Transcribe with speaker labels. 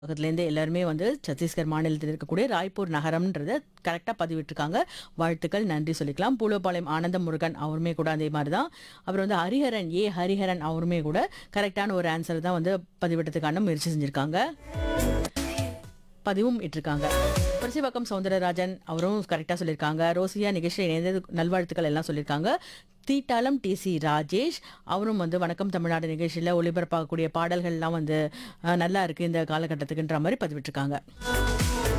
Speaker 1: பக்கத்துலேருந்து எல்லாருமே வந்து சத்தீஸ்கர் மாநிலத்தில் இருக்கக்கூடிய ராய்ப்பூர் நகரம்ன்றத கரெக்டாக பதிவிட்டிருக்காங்க வாழ்த்துக்கள் நன்றி சொல்லிக்கலாம் பூலோபாளையம் ஆனந்த முருகன் அவருமே கூட அதே மாதிரி தான் அப்புறம் வந்து ஹரிஹரன் ஏ ஹரிஹரன் அவருமே கூட கரெக்டான ஒரு ஆன்சர் தான் வந்து பதிவிட்டதுக்கான முயற்சி செஞ்சுருக்காங்க பதிவும் இட்டிருக்காங்க பரிசிவாக்கம் சவுந்தரராஜன் அவரும் கரெக்டாக சொல்லியிருக்காங்க ரோசியா நிகழ்ச்சியில் இணைந்து நல்வாழ்த்துக்கள் எல்லாம் சொல்லியிருக்காங்க தீட்டாளம் டிசி ராஜேஷ் அவரும் வந்து வணக்கம் தமிழ்நாடு நிகழ்ச்சியில் ஒளிபரப்பாகக்கூடிய பாடல்கள்லாம் வந்து அஹ், நல்லா இருக்குது இந்த காலகட்டத்துக்குன்ற மாதிரி பதிவிட்டிருக்காங்க